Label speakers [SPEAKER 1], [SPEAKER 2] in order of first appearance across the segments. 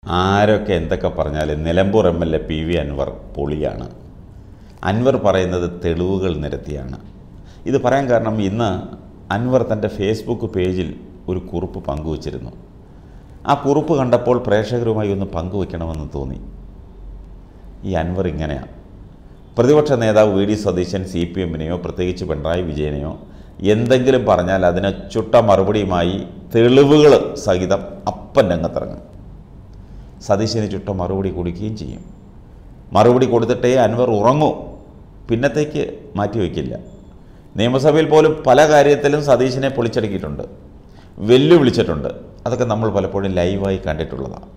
[SPEAKER 1] ആരൊക്കെ എന്തൊക്കെ പറഞ്ഞാലും Nilambur M L A P V Anvar പൊളിയാണ് അൻവർ പറയുന്നത് തെളിവുകൾ നിരത്തിയാണ് ഇത് പറയാൻ കാരണം ഇന്ന് അൻവർ തൻ്റെ ഫേസ്ബുക്ക് പേജിൽ ഒരു കുറിപ്പ് പങ്കുവച്ചിരുന്നു ആ കുറിപ്പ് കണ്ടപ്പോൾ പ്രേക്ഷകരുമായി ഒന്ന് പങ്കുവയ്ക്കണമെന്ന് തോന്നി ഈ അൻവർ ഇങ്ങനെയാണ് പ്രതിപക്ഷ നേതാവ് V D Satheesan C P എമ്മിനെയോ പ്രത്യേകിച്ച് പിണറായി വിജയനെയോ എന്തെങ്കിലും പറഞ്ഞാൽ അതിന് ചുട്ട മറുപടിയുമായി തെളിവുകൾ സഹിതം അപ്പൻ രംഗത്തിറങ്ങും സതീശന് ചുട്ട മറുപടി കൊടുക്കുകയും ചെയ്യും മറുപടി കൊടുത്തിട്ടേ അൻവർ ഉറങ്ങൂ പിന്നത്തേക്ക് മാറ്റിവെക്കില്ല നിയമസഭയിൽ പോലും പല കാര്യത്തിലും സതീശനെ പൊളിച്ചടുക്കിയിട്ടുണ്ട് വെല്ലുവിളിച്ചിട്ടുണ്ട് അതൊക്കെ നമ്മൾ പലപ്പോഴും ലൈവായി കണ്ടിട്ടുള്ളതാണ്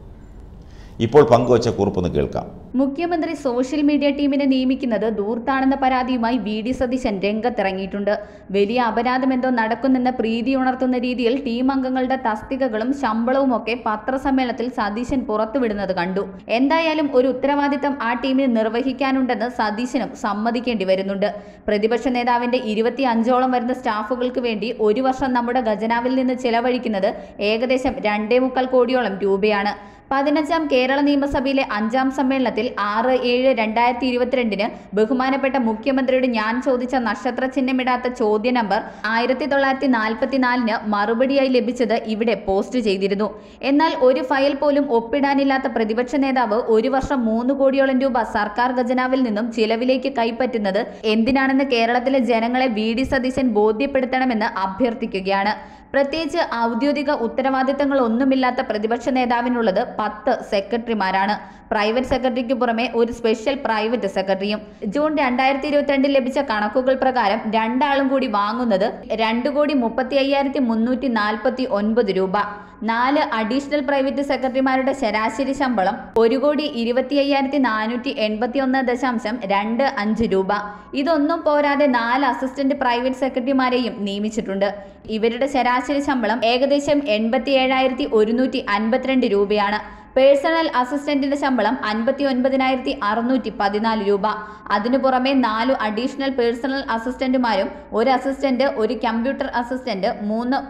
[SPEAKER 1] ഇപ്പോൾ പങ്കുവച്ച കുറിപ്പൊന്ന് കേൾക്കാം
[SPEAKER 2] മുഖ്യമന്ത്രി സോഷ്യൽ മീഡിയ ടീമിനെ നിയമിക്കുന്നത് ദൂർത്താണെന്ന പരാതിയുമായി വി ഡി സതീശൻ രംഗത്തിറങ്ങിയിട്ടുണ്ട് വലിയ അപരാധമെന്തോ നടക്കുന്നെന്ന പ്രീതി ഉണർത്തുന്ന രീതിയിൽ ടീം അംഗങ്ങളുടെ തസ്തികകളും ശമ്പളവും ഒക്കെ പത്രസമ്മേളനത്തിൽ സതീശൻ പുറത്തുവിടുന്നത് കണ്ടു എന്തായാലും ഒരു ഉത്തരവാദിത്തം ആ ടീമിന് നിർവഹിക്കാനുണ്ടെന്ന് സതീശനും സമ്മതിക്കേണ്ടി വരുന്നുണ്ട് പ്രതിപക്ഷ നേതാവിന്റെ ഇരുപത്തി അഞ്ചോളം വരുന്ന സ്റ്റാഫുകൾക്ക് വേണ്ടി ഒരു വർഷം നമ്മുടെ ഖജനാവിൽ നിന്ന് ചെലവഴിക്കുന്നത് ഏകദേശം രണ്ടേ മുക്കാൽ കോടിയോളം രൂപയാണ് പതിനഞ്ചാം കേരള നിയമസഭയിലെ അഞ്ചാം സമ്മേളനത്തിൽ ആറ് ഏഴ് രണ്ടായിരത്തി ഇരുപത്തിരണ്ടിന് ബഹുമാനപ്പെട്ട മുഖ്യമന്ത്രിയോട് ഞാൻ ചോദിച്ച നക്ഷത്ര ചിഹ്നമിടാത്ത ചോദ്യ നമ്പർ ആയിരത്തി തൊള്ളായിരത്തി നാൽപ്പത്തിനാലിന് മറുപടിയായി ലഭിച്ചത് ഇവിടെ പോസ്റ്റ് ചെയ്തിരുന്നു എന്നാൽ ഒരു ഫയൽ പോലും ഒപ്പിടാനില്ലാത്ത പ്രതിപക്ഷ നേതാവ് ഒരു വർഷം മൂന്ന് കോടിയോളം രൂപ സർക്കാർ ഖജനാവിൽ നിന്നും ചിലവിലേക്ക് കൈപ്പറ്റുന്നത് എന്തിനാണെന്ന് കേരളത്തിലെ ജനങ്ങളെ വി ഡി സതീശൻ ബോധ്യപ്പെടുത്തണമെന്ന് അഭ്യർത്ഥിക്കുകയാണ് പ്രത്യേകിച്ച് ഔദ്യോഗിക ഉത്തരവാദിത്തങ്ങൾ ഒന്നുമില്ലാത്ത പ്രതിപക്ഷ നേതാവിനുള്ളത് പത്ത് സെക്രട്ടറിമാരാണ് പ്രൈവറ്റ് സെക്രട്ടറിക്ക് പുറമെ ഒരു സ്പെഷ്യൽ പ്രൈവറ്റ് സെക്രട്ടറിയും ജൂൺ രണ്ടായിരത്തി ഇരുപത്തിരണ്ടിൽ ലഭിച്ച കണക്കുകൾ പ്രകാരം രണ്ടാളും കൂടി വാങ്ങുന്നത് രണ്ട് കോടി മുപ്പത്തി അയ്യായിരത്തി മുന്നൂറ്റി നാൽപ്പത്തി ഒൻപത് രൂപ നാല് അഡീഷണൽ പ്രൈവറ്റ് സെക്രട്ടറിമാരുടെ ശരാശരി ശമ്പളം ഒരു കോടി ഇരുപത്തി അയ്യായിരത്തി നാനൂറ്റി എൺപത്തി ഒന്ന് ദശാംശം രണ്ട് അഞ്ച് രൂപ ഇതൊന്നും പോരാതെ നാല് അസിസ്റ്റന്റ് പ്രൈവറ്റ് സെക്രട്ടറിമാരെയും നിയമിച്ചിട്ടുണ്ട് ഇവരുടെ ശരാശരി ശമ്പളം ഏകദേശം എൺപത്തി ഏഴായിരത്തി ഒരുന്നൂറ്റി അൻപത്തിരണ്ട് രൂപയാണ് പേഴ്സണൽ അസിസ്റ്റന്റിന്റെ ശമ്പളം അൻപത്തി ഒൻപതിനായിരത്തി അറുന്നൂറ്റി പതിനാല് രൂപ അതിനു പുറമെ നാലു അഡീഷണൽ പേഴ്സണൽ അസിസ്റ്റന്റുമാരും ഒരു അസിസ്റ്റന്റ് ഒരു കമ്പ്യൂട്ടർ അസിസ്റ്റന്റ് മൂന്ന്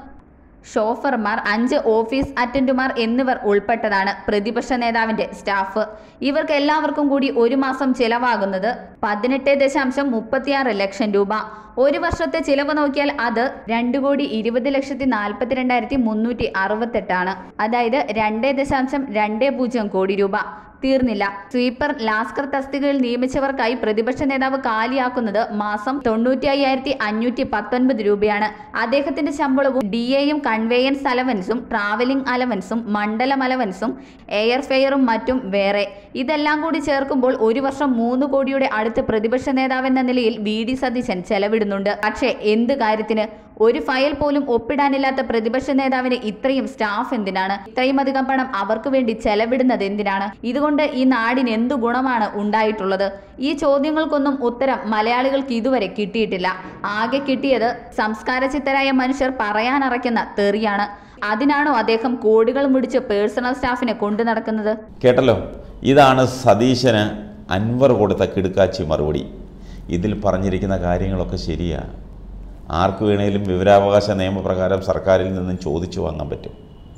[SPEAKER 2] ഷോഫർമാർ അഞ്ച് ഓഫീസ് അറ്റൻഡുമാർ എന്നിവർ ഉൾപ്പെട്ടതാണ് പ്രതിപക്ഷ നേതാവിന്റെ സ്റ്റാഫ് ഇവർക്ക് എല്ലാവർക്കും കൂടി ഒരു മാസം ചിലവാകുന്നത് പതിനെട്ട് ദശാംശം മുപ്പത്തിയാറ് ലക്ഷം രൂപ ഒരു വർഷത്തെ ചിലവ് നോക്കിയാൽ അത് രണ്ട് കോടി ഇരുപത് ലക്ഷത്തി നാൽപ്പത്തി രണ്ടായിരത്തി മുന്നൂറ്റി അറുപത്തെട്ടാണ് അതായത് രണ്ട് ദശാംശം രണ്ട് പൂജ്യം കോടി രൂപ തീർന്നില്ല സ്വീപ്പർ ലാസ്കർ തസ്തികയിൽ നിയമിച്ചവർക്കായി പ്രതിപക്ഷ നേതാവ് കാലിയാക്കുന്നത് മാസം തൊണ്ണൂറ്റി അയ്യായിരത്തി അഞ്ഞൂറ്റി പത്തൊൻപത് രൂപയാണ് അദ്ദേഹത്തിന്റെ ശമ്പളവും ഡി എയും കൺവേയൻസ് അലവൻസും ട്രാവലിംഗ് അലവൻസും മണ്ഡലം അലവൻസും എയർ ഫെയറും മറ്റും വേറെ ഇതെല്ലാം കൂടി ചേർക്കുമ്പോൾ ഒരു വർഷം മൂന്ന് കോടിയുടെ അടുത്ത് പ്രതിപക്ഷ നേതാവെന്ന നിലയിൽ വി ഡി സതീശൻ ചെലവിടുന്നുണ്ട് പക്ഷേ എന്ത് കാര്യത്തിന് ഒരു ഫയൽ പോലും ഒപ്പിടാനില്ലാത്ത പ്രതിപക്ഷ നേതാവിന് ഇത്രയും സ്റ്റാഫ് എന്തിനാണ് ഇത്രയും അധികം പണം അവർക്ക് വേണ്ടി ചെലവിടുന്നത് എന്തിനാണ് ഇതുകൊണ്ട് ഈ നാടിന് എന്തു ഗുണമാണ് ഉണ്ടായിട്ടുള്ളത് ഈ ചോദ്യങ്ങൾക്കൊന്നും ഉത്തരം മലയാളികൾക്ക് ഇതുവരെ കിട്ടിയിട്ടില്ല ആകെ കിട്ടിയത് സംസ്കാരചിത്തരായ മനുഷ്യർ പറയാനറയ്ക്കുന്ന തെറിയാണ് അതിനാണോ അദ്ദേഹം കോടികൾ മുടിച്ച് പേഴ്സണൽ സ്റ്റാഫിനെ കൊണ്ടു നടക്കുന്നത്
[SPEAKER 1] കേട്ടല്ലോ ഇതാണ് സതീശന് അൻവർ കൊടുത്ത കിടുക്കാച്ചി മറുപടി ഇതിൽ പറഞ്ഞിരിക്കുന്ന കാര്യങ്ങളൊക്കെ ശരിയാണ് ആർക്ക് വേണേലും വിവരാവകാശ നിയമപ്രകാരം സർക്കാരിൽ നിന്നും ചോദിച്ചു വാങ്ങാൻ പറ്റും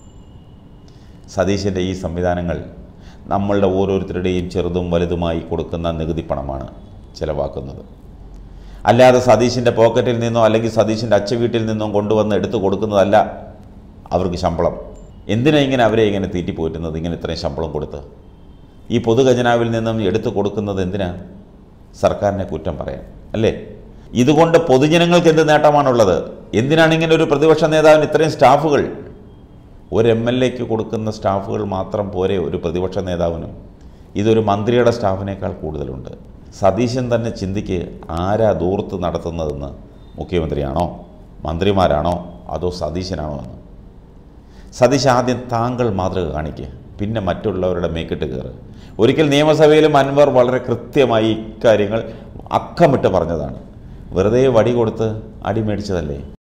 [SPEAKER 1] സതീശൻ്റെ ഈ സംവിധാനങ്ങൾ നമ്മളുടെ ഓരോരുത്തരുടെയും ചെറുതും വലുതുമായി കൊടുക്കുന്ന നികുതി പണമാണ് ചിലവാക്കുന്നത് അല്ലാതെ സതീശിൻ്റെ പോക്കറ്റിൽ നിന്നോ അല്ലെങ്കിൽ സതീശിൻ്റെ അച്ഛ വീട്ടിൽ നിന്നോ കൊണ്ടുവന്ന് എടുത്തു കൊടുക്കുന്നതല്ല അവർക്ക് ശമ്പളം എന്തിനാ ഇങ്ങനെ അവരെ ഇങ്ങനെ തീറ്റിപ്പോറ്റുന്നത് ഇങ്ങനെ ഇത്രയും ശമ്പളം കൊടുത്ത് ഈ പൊതുഖജനാവിൽ നിന്നും എടുത്തു കൊടുക്കുന്നത് എന്തിനാ സർക്കാരിനെ കുറ്റം പറയാൻ അല്ലേ ഇതുകൊണ്ട് പൊതുജനങ്ങൾക്ക് എന്ത് നേട്ടമാണുള്ളത് എന്തിനാണ് ഇങ്ങനെ ഒരു പ്രതിപക്ഷ നേതാവിന് ഇത്രയും സ്റ്റാഫുകൾ ഒരു എം എൽ എക്ക് കൊടുക്കുന്ന സ്റ്റാഫുകൾ മാത്രം പോരെ ഒരു പ്രതിപക്ഷ നേതാവിനും ഇതൊരു മന്ത്രിയുടെ സ്റ്റാഫിനേക്കാൾ കൂടുതലുണ്ട് സതീശൻ തന്നെ ചിന്തിക്ക് ആരാ ദൂർത്ത് നടത്തുന്നതെന്ന് മുഖ്യമന്ത്രിയാണോ മന്ത്രിമാരാണോ അതോ സതീശനാണോ എന്ന് സതീശ് ആദ്യം താങ്കൾ മാതൃക കാണിക്കുക പിന്നെ മറ്റുള്ളവരുടെ മേക്കിട്ട് കയറ് ഒരിക്കൽ നിയമസഭയിലും അൻവർ വളരെ കൃത്യമായി ഇക്കാര്യങ്ങൾ അക്കമിട്ട് പറഞ്ഞതാണ് വെറുതെ വടി കൊടുത്ത് അടി മേടിച്ചതല്ലേ